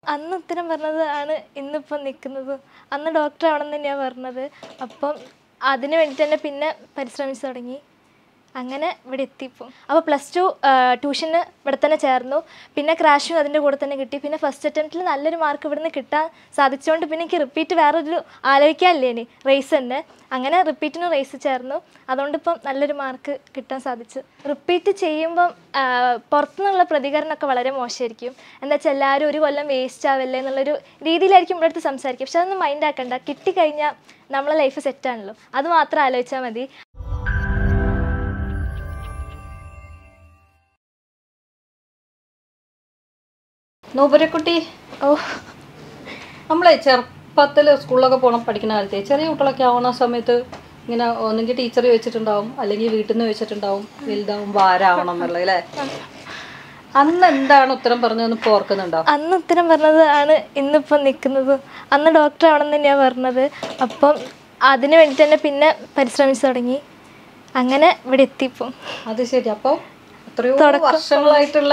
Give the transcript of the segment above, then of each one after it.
അന്ന് ഉത്തരം പറഞ്ഞത് ആണ് ഇന്നിപ്പം നിൽക്കുന്നത് അന്ന് ഡോക്ടർ ആവണം തന്നെയാണ് പറഞ്ഞത് അപ്പം അതിന് വേണ്ടിയിട്ട് തന്നെ പിന്നെ പരിശ്രമിച്ചു തുടങ്ങി അങ്ങനെ ഇവിടെ എത്തിയപ്പോൾ അപ്പോൾ പ്ലസ് ടു ട്യൂഷന് ഇവിടെ തന്നെ ചേർന്നു പിന്നെ ക്രാഷും അതിൻ്റെ കൂടെ തന്നെ കിട്ടി പിന്നെ ഫസ്റ്റ് അറ്റംപ്റ്റിൽ നല്ലൊരു മാർക്ക് ഇവിടെ നിന്ന് കിട്ടാൻ സാധിച്ചുകൊണ്ട് പിന്നെ എനിക്ക് റിപ്പീറ്റ് വേറൊരു ആലോചിക്കാനില്ലേ ഇനി റേസ് തന്നെ അങ്ങനെ റിപ്പീറ്റിന് റേസ് ചേർന്നു അതുകൊണ്ട് ഇപ്പം നല്ലൊരു മാർക്ക് കിട്ടാൻ സാധിച്ചു റിപ്പീറ്റ് ചെയ്യുമ്പം ആ, പുറത്തുനിന്നുള്ള പ്രതികരണമൊക്കെ വളരെ മോശമായിരിക്കും എന്താ വെച്ചാൽ എല്ലാവരും ഒരു കൊല്ലം വേസ്റ്റ് ആവല്ലേ എന്നുള്ളൊരു രീതിയിലായിരിക്കും ഇവിടെ അടുത്ത് സംസാരിക്കും പക്ഷെ അതൊന്നും മൈൻഡ് ആക്കണ്ട കിട്ടിക്കഴിഞ്ഞാൽ നമ്മളെ ലൈഫ് സെറ്റാണല്ലോ അത് മാത്രം ആലോചിച്ചാൽ മതി നൂപുരക്കുട്ടി ഓ നമ്മളെ ചെറുപ്പത്തിൽ സ്കൂളിലൊക്കെ പോകണം പഠിക്കുന്ന കാലത്തെ ചെറിയ കുട്ടികളൊക്കെ ആവുന്ന സമയത്ത് ഇങ്ങനെ ഒന്നെങ്കിൽ ടീച്ചർ ചോദിച്ചിട്ടുണ്ടാവും അല്ലെങ്കിൽ വീട്ടിൽ നിന്ന് ചോദിച്ചിട്ടുണ്ടാവും വലുതാവുമ്പോൾ ആരാവണം എന്നുള്ളത് അല്ലേ അന്ന് എന്താണ് ഉത്തരം പറഞ്ഞതെന്ന് ഇപ്പോൾ ഓർക്കുന്നുണ്ടോ അന്ന് ഉത്തരം പറഞ്ഞത് ആണ് ഇന്നിപ്പം നിൽക്കുന്നത് അന്ന് ഡോക്ടർ ആവണം തന്നെയാണ് പറഞ്ഞത് അപ്പം അതിന് വേണ്ടിയിട്ട് തന്നെ പിന്നെ പരിശ്രമിച്ചു തുടങ്ങി അങ്ങനെ ഇവിടെ എത്തിയപ്പം അത് ശരി അപ്പോൾ എത്രയോ വർഷങ്ങളായിട്ടുള്ള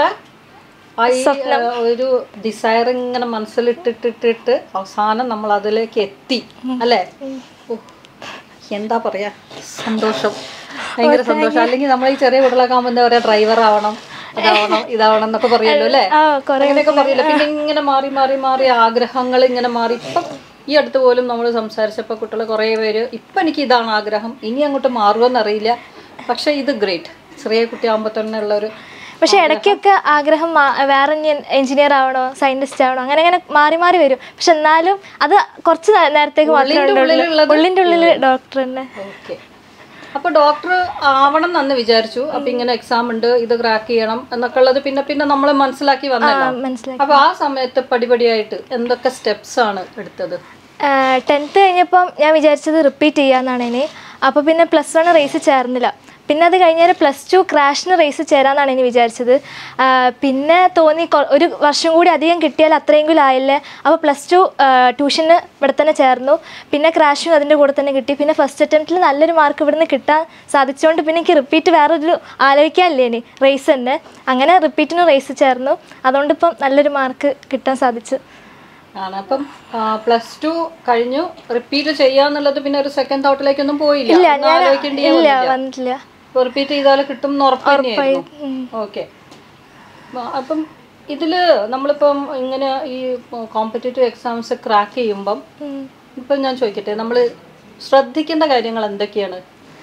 ആ ഈ, ആ, ഒരു ഡിസയർ ഇങ്ങനെ മനസ്സിലിട്ടിട്ടിട്ടിട്ട് അവസാനം നമ്മൾ അതിലേക്ക് എത്തി അല്ലേ ഓ, എന്താ പറയാ സന്തോഷം ഭയങ്കര സന്തോഷം അല്ലെങ്കിൽ നമ്മൾ ഈ ചെറിയ കുട്ടികളൊക്കെ ആകുമ്പോൾ എന്താ പറയാ ഡ്രൈവർ ആവണം ഇതാവണം ഇതാവണം എന്നൊക്കെ പറയുമല്ലോ അല്ലേ ആ കുറേ അങ്ങനെയൊക്കെ പറയില്ല പിന്നെ ഇങ്ങനെ മാറി മാറി മാറി ആഗ്രഹങ്ങൾ ഇങ്ങനെ മാറി ഇപ്പം ഈ അടുത്ത് പോലും നമ്മൾ സംസാരിച്ചപ്പോൾ കുട്ടികൾ കുറേ പേര് ഇപ്പം എനിക്ക് ഇതാണ് ആഗ്രഹം ഇനി അങ്ങോട്ട് മാറുമെന്ന് അറിയില്ല പക്ഷെ ഇത് ഗ്രേറ്റ് ചെറിയ കുട്ടിയാകുമ്പോൾ തന്നെ ഉള്ള ഒരു പക്ഷെ ഇടയ്ക്കൊക്കെ ആഗ്രഹം മാ- വേറെ എഞ്ചിനീയർ ആവണോ സയന്റിസ്റ്റ് ആവണോ അങ്ങനെ അങ്ങനെ മാറി മാറി വരും പക്ഷെ എന്നാലും അത് കുറച്ച് നേ- നേരത്തേക്ക് മാത്രമേ ഉള്ളിൻ്റെ ഉണ്ടാവുള്ളൂ. ഉള്ളിലുള്ളത് ഉള്ളിൻ്റെ ഉള്ളിൽ ഡോക്ടർ തന്നെ ഓക്കെ അപ്പൊ ഡോക്ടർ ആവണം എന്ന് വിചാരിച്ചു അപ്പൊ ഇങ്ങനെ എക്സാം ഉണ്ട് ഇത് ക്രാക്ക് ചെയ്യണം എന്നൊക്കെ ഉള്ളത് പിന്നെ പിന്നെ നമ്മൾ മനസ്സിലാക്കി വന്നല്ലോ മനസ്സിലായി അപ്പൊ ആ സമയത്ത് പടിപടിയായിട്ട് എന്തൊക്കെ സ്റ്റെപ്സ് ആണ് എടുത്തത് ടെൻത്ത് കഴിഞ്ഞപ്പം ഞാൻ വിചാരിച്ചത് റിപ്പീറ്റ് ചെയ്യാന്നാണ് ഇനി അപ്പോൾ പിന്നെ പ്ലസ് വൺ റേസ് ചേർന്നില്ല പിന്നെ അത് കഴിഞ്ഞാൽ പ്ലസ് ടു ക്രാഷിന് റേസ് ചേരാന്നാണ് ഇനി വിചാരിച്ചത് ആ, പിന്നെ തോന്നി കൊ- ഒരു വർഷം കൂടി അധികം കിട്ടിയാൽ അത്രയെങ്കിലും ആയില്ലേ അപ്പോൾ പ്ലസ് ടു ട്യൂഷന് ഇവിടെ തന്നെ ചേർന്നു പിന്നെ ക്രാഷും അതിൻ്റെ കൂടെ തന്നെ കിട്ടി പിന്നെ ഫസ്റ്റ് അറ്റംപ്റ്റിൽ നല്ലൊരു മാർക്ക് ഇവിടെ നിന്ന് കിട്ടാൻ സാധിച്ചുകൊണ്ട് പിന്നെ എനിക്ക് റിപ്പീറ്റ് വേറൊരു ആലോചിക്കാനില്ലേ ഇനി റേസ് തന്നെ അങ്ങനെ റിപ്പീറ്റിന് റേസ് ചേർന്നു അതുകൊണ്ട് ഇപ്പം നല്ലൊരു മാർക്ക് കിട്ടാൻ സാധിച്ചു ആണ് അപ്പം പ്ലസ് ടു കഴിഞ്ഞു റിപ്പീറ്റ് ചെയ്യാന്നുള്ളത് പിന്നെ ഒരു സെക്കൻഡ് തോട്ടിലേക്കൊന്നും പോയില്ല ഇല്ല ഒന്നും ഞാൻ ആലോചിക്കേണ്ടിയേ ഇല്ല വന്നില്ല. വന്നിട്ടില്ല റിപ്പീറ്റ് ചെയ്താൽ കിട്ടും എന്ന് ഉറപ്പ് തന്നെയായിരുന്നു ഉം. ഓക്കെ അപ്പം ഇതില് നമ്മളിപ്പം ഇങ്ങനെ ഈ കോമ്പറ്റേറ്റീവ് എക്സാംസ് ക്രാക്ക് ചെയ്യുമ്പം ഉം. ഇപ്പം ഞാൻ ചോദിക്കട്ടെ നമ്മൾ ശ്രദ്ധിക്കേണ്ട കാര്യങ്ങൾ എന്തൊക്കെയാണ്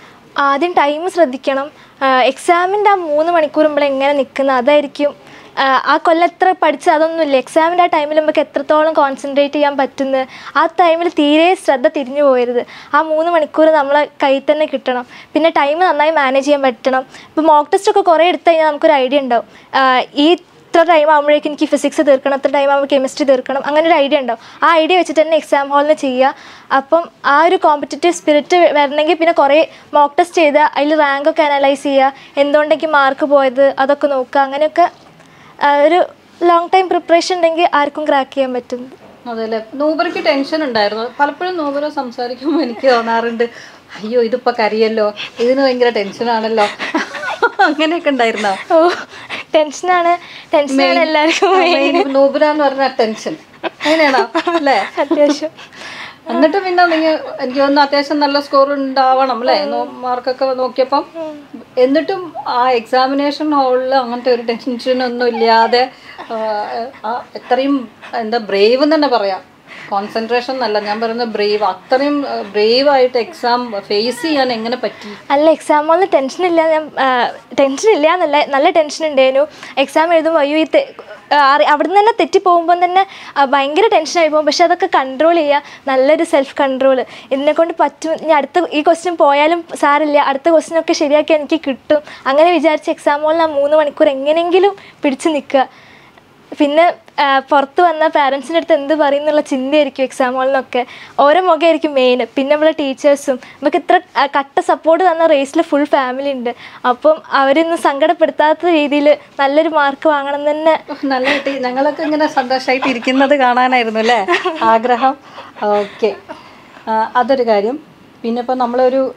ആദ്യം ടൈം ശ്രദ്ധിക്കണം എക്സാമിൻ്റെ ആ മൂന്ന് മണിക്കൂർ നമ്മൾ എങ്ങനെ നിൽക്കുന്നത് അതായിരിക്കും ആ, ആ കൊല്ലം എത്ര പഠിച്ച അതൊന്നുമില്ല എക്സാമിൻ്റെ ആ ടൈമിൽ നമുക്ക് എത്രത്തോളം കോൺസെൻട്രേറ്റ് ചെയ്യാൻ പറ്റുന്നത് ആ ടൈമിൽ തീരെ ശ്രദ്ധ തിരിഞ്ഞു പോകരുത് ആ മൂന്ന് മണിക്കൂർ നമ്മളെ കയ്യിൽ തന്നെ കിട്ടണം പിന്നെ ടൈം നന്നായി മാനേജ് ചെയ്യാൻ പറ്റണം ഇപ്പോൾ മോക്ക് ടെസ്റ്റ് ഒക്കെ കുറേ എടുത്തു കഴിഞ്ഞാൽ നമുക്കൊരു ഐഡിയ ഉണ്ടാവും ആ, ഈ ഇത്ര ടൈം ആകുമ്പോഴേക്കും എനിക്ക് ഫിസിക്സ് തീർക്കണം ഇത്ര ടൈം ആകുമ്പോൾ കെമിസ്ട്രി തീർക്കണം അങ്ങനെ ഒരു ഐഡിയ ഉണ്ടാവും ആ ഐഡിയ വെച്ചിട്ട് തന്നെ എക്സാം ഹാളിൽ ചെയ്യുക അപ്പം ആ ഒരു കോമ്പറ്റേറ്റീവ് സ്പിരിറ്റ് വരണമെങ്കിൽ പിന്നെ കുറേ മോക്ക് ടെസ്റ്റ് ചെയ്ത് അതിൽ റാങ്കൊക്കെ അനലൈസ് ചെയ്യുക എന്തുകൊണ്ടെങ്കിൽ മാർക്ക് പോയത് അതൊക്കെ നോക്കുക അങ്ങനെയൊക്കെ ആ, ഒരു ലോങ് ടൈം പ്രിപ്പറേഷൻ ഉണ്ടെങ്കിൽ ആർക്കും ക്രാക്ക് ചെയ്യാൻ പറ്റും അതല്ലേ നൂബർക്ക് ടെൻഷൻ ഉണ്ടായിരുന്നു പലപ്പോഴും നൂബര സംസാരിക്കുമ്പോൾ എനിക്ക് തോന്നാറുണ്ട് അയ്യോ ഇതിപ്പോ കരിയല്ലോ ഇതിന് ഭയങ്കര ടെൻഷനാണല്ലോ അങ്ങനെയൊക്കെ ഉണ്ടായിരുന്നോ ഓ ടെൻഷനാണ് ടെൻഷനാണ് എല്ലാവർക്കും നൂബര എന്ന് പറഞ്ഞ ടെൻഷൻ അങ്ങനെയാണോ അല്ലേ അത്യാവശ്യം എന്നിട്ട് പിന്നെ നിങ്ങൾ എനിക്ക് തോന്നുന്നു അത്യാവശ്യം നല്ല സ്കോർ ഉണ്ടാവണം അല്ലേ മാർക്കൊക്കെ നോക്കിയപ്പം എന്നിട്ടും ആ എക്സാമിനേഷൻ ഹാളിൽ അങ്ങനത്തെ ഒരു ടെൻഷനൊന്നും ഇല്ലാതെ ആ, ആ, എത്രയും എന്താ ബ്രേവ് തന്നെ പറയാം കോൺസെൻട്രേഷൻ എന്നല്ല ഞാൻ പറയുന്നത് ബ്രേവ് അത്രയും ബ്രേവ് ആയിട്ട് എക്സാം ഫേസ് ചെയ്യാൻ എങ്ങനെ പറ്റി അല്ല എക്സാം ഹാളിൽ ടെൻഷൻ ഇല്ല ഞാൻ ടെൻഷൻ ഇല്ല എന്നല്ല നല്ല ടെൻഷൻ ഉണ്ടായിരുന്നു എക്സാം എഴുതുമ്പോൾ അയ്യോ ഈ തെ- ആ, അറി- അവിടുന്ന് തന്നെ തെറ്റിപ്പോകുമ്പോൾ തന്നെ ആ, ഭയങ്കര ടെൻഷനായി പോകും പക്ഷെ അതൊക്കെ കൺട്രോൾ ചെയ്യുക നല്ലൊരു സെൽഫ് കൺട്രോൾ ഇതിനെ കൊണ്ട് പറ്റും ഇനി അടുത്ത ഈ ക്വസ്റ്റ്യൻ പോയാലും സാരില്ല അടുത്ത ക്വസ്റ്റ്യൻ ഒക്കെ ശരിയാക്കി എനിക്ക് കിട്ടും അങ്ങനെ വിചാരിച്ച് എക്സാം ഹാളിൽ ആ മൂന്ന് മണിക്കൂർ എങ്ങനെയെങ്കിലും പിടിച്ചു നിൽക്കുക പിന്നെ ആ, പുറത്ത് വന്ന പാരൻസിൻ്റെ അടുത്ത് എന്ത് പറയും എന്നുള്ള ചിന്തയായിരിക്കും എക്സാം ഹാളിനൊക്കെ ഓരോ മുഖമായിരിക്കും മെയിൻ പിന്നെ നമ്മളെ ടീച്ചേഴ്സും നമുക്ക് ഇത്ര ആ, കട്ട സപ്പോർട്ട് തന്ന റേസിൽ ഫുൾ ഫാമിലി ഉണ്ട് അപ്പം അവരൊന്നും സങ്കടപ്പെടുത്താത്ത രീതിയിൽ നല്ലൊരു മാർക്ക് വാങ്ങണം എന്ന് തന്നെ ഉഫ്, നല്ല കിട്ടി ഞങ്ങളൊക്കെ ഇങ്ങനെ സന്തോഷമായിട്ട് ഇരിക്കുന്നത് കാണാനായിരുന്നു അല്ലേ ആഗ്രഹം ഓക്കെ അതൊരു കാര്യം പിന്നെ ഇപ്പം നമ്മളൊരു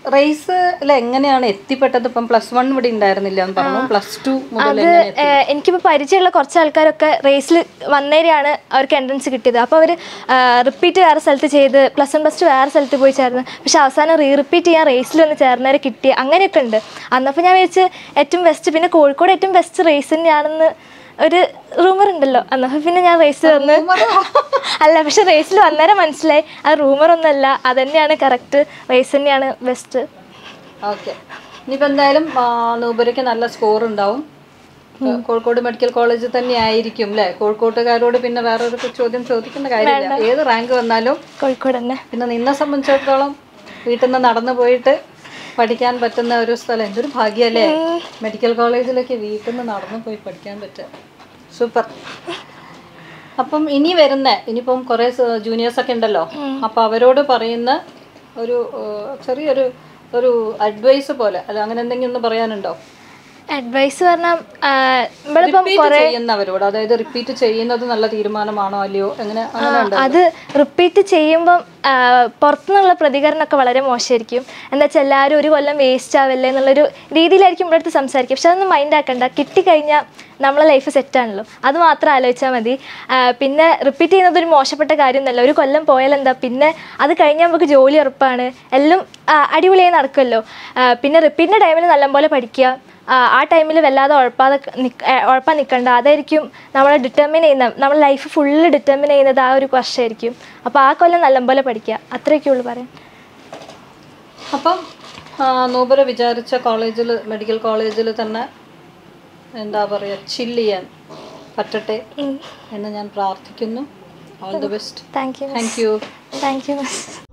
റേസിൽ എങ്ങനെയാണ് എത്തിപ്പെട്ടത് ഇപ്പം പ്ലസ് വൺ ഇവിടെ ഉണ്ടായിരുന്നില്ല എന്ന് പറഞ്ഞു പ്ലസ് ടു മുതൽ എങ്ങനെ എത്തി? ഏഹ് എനിക്കിപ്പോൾ പരിചയമുള്ള കുറച്ച് ആൾക്കാരൊക്കെ റേസിൽ വന്നേരെയാണ് അവർക്ക് എൻട്രൻസ് കിട്ടിയത് അപ്പോൾ അവർ റിപ്പീറ്റ് വേറെ സ്ഥലത്ത് ചെയ്ത് പ്ലസ് വൺ പ്ലസ് ടു വേറെ സ്ഥലത്ത് പോയി ചേർന്ന് പക്ഷെ അവസാനം റീ റിപ്പീറ്റ് ചെയ്യാൻ റേസിൽ ഒന്ന് ചേർന്നവരെ കിട്ടി അങ്ങനെയൊക്കെ ഉണ്ട് അന്നപ്പോൾ ഞാൻ വിചാരിച്ച് ഏറ്റവും ബെസ്റ്റ് പിന്നെ കോഴിക്കോട് ഏറ്റവും ബെസ്റ്റ് റേസ് തന്നെയാണെന്ന് ഒരു റൂമർ ഉണ്ടല്ലോ എന്നപ്പോൾ പിന്നെ ഞാൻ റേസ് വന്ന് അല്ല പക്ഷെ റേസിൽ വന്നേരം മനസ്സിലായി അത് റൂമർ ഒന്നല്ല അതന്നെയാണ് കറക്റ്റ് റേസ് തന്നെയാണ് ബെസ്റ്റ് ഓക്കെ ഇനിയിപ്പോൾ എന്തായാലും ആ, നൂപുരയ്ക്ക് നല്ല സ്കോർ ഉണ്ടാവും കോഴിക്കോട് മെഡിക്കൽ കോളേജിൽ തന്നെ ആയിരിക്കും അല്ലേ കോഴിക്കോട്ടുകാരോട് പിന്നെ വേറൊരു ചോദ്യം ചോദിക്കേണ്ട കാര്യമില്ല ഏത് റാങ്ക് വന്നാലും കോഴിക്കോട് തന്നെ പിന്നെ നിന്നെ സംബന്ധിച്ചിടത്തോളം വീട്ടിൽ നിന്ന് നടന്നു പോയിട്ട് പഠിക്കാൻ പറ്റുന്ന ഒരു സ്ഥലം എന്തൊരു ഭാഗ്യല്ലേ മെഡിക്കൽ കോളേജിലേക്ക് വീട്ടിൽ നിന്ന് നടന്നു പോയി പഠിക്കാൻ പറ്റുക സൂപ്പർ അപ്പം ഇനി വരുന്ന ഇനിയിപ്പം കുറേ ജൂനിയേഴ്സ് ഒക്കെ ഉണ്ടല്ലോ അപ്പം അവരോട് പറയുന്ന ഒരു ഏഹ്, ചെറിയൊരു ഒരു അഡ്വൈസ് പോലെ അല്ല അങ്ങനെ എന്തെങ്കിലും ഒന്ന് പറയാനുണ്ടോ അഡ്വൈസ് പറഞ്ഞാൽ നമ്മളിപ്പം റിപ്പീറ്റ് ചെയ്യുന്നവരോട് അതായത് റിപ്പീറ്റ് ചെയ്യുന്നത് നല്ല തീരുമാനമാണോ അല്ലയോ എങ്ങനെ അങ്ങനെ ഉണ്ടോ അത് റിപ്പീറ്റ് ചെയ്യുമ്പം ആ, പുറത്തുനിന്നുള്ള പ്രതികരണമൊക്കെ വളരെ മോശമായിരിക്കും എന്താ വെച്ചാൽ എല്ലാവരും ഒരു കൊല്ലം വേസ്റ്റ് ആവല്ലേ എന്നുള്ളൊരു രീതിയിലായിരിക്കും ഇവിടെ അടുത്ത് സംസാരിക്കുക പക്ഷെ അതൊന്നും മൈൻഡ് ആക്കണ്ട കിട്ടിക്കഴിഞ്ഞാൽ നമ്മളെ ലൈഫ് സെറ്റാണല്ലോ അത് മാത്രം ആലോചിച്ചാൽ മതി ആ, പിന്നെ റിപ്പീറ്റ് ചെയ്യുന്നത് ഒരു മോശപ്പെട്ട കാര്യമൊന്നുമല്ല ഒരു കൊല്ലം പോയാൽ എന്താ പിന്നെ അത് കഴിഞ്ഞാൽ നമുക്ക് ജോലി ഉറപ്പാണ് എല്ലാം ആ, അടിപൊളിയായി നടക്കുമല്ലോ ആ, പിന്നെ റിപ്പീറ്റിൻ്റെ ടൈമിൽ നല്ലപോലെ പഠിക്കുക ആ, ആ ടൈമിൽ വല്ലാതെ ഉഴപ്പാതെ നിക്ക് ഏ, ഉഴപ്പാൻ നിൽക്കണ്ട അതായിരിക്കും നമ്മളെ ഡിറ്റർമിൻ ചെയ്യുന്ന നമ്മുടെ ലൈഫ് ഫുള്ള് ഡിറ്റർമിൻ ചെയ്യുന്നത് ആ ഒരു വർഷമായിരിക്കും അപ്പോൾ ആ കൊല്ലം നല്ലപോലെ പഠിക്കുക അത്രയൊക്കെ ഉള്ളൂ പറയാൻ അപ്പം ആ, നൂപുര വിചാരിച്ച കോളേജിൽ മെഡിക്കൽ കോളേജിൽ തന്നെ എന്താ പറയുക ചില്ല് ചെയ്യാൻ പറ്റട്ടെ എന്ന് ഞാൻ പ്രാർത്ഥിക്കുന്നു all the best thank you thank you thank U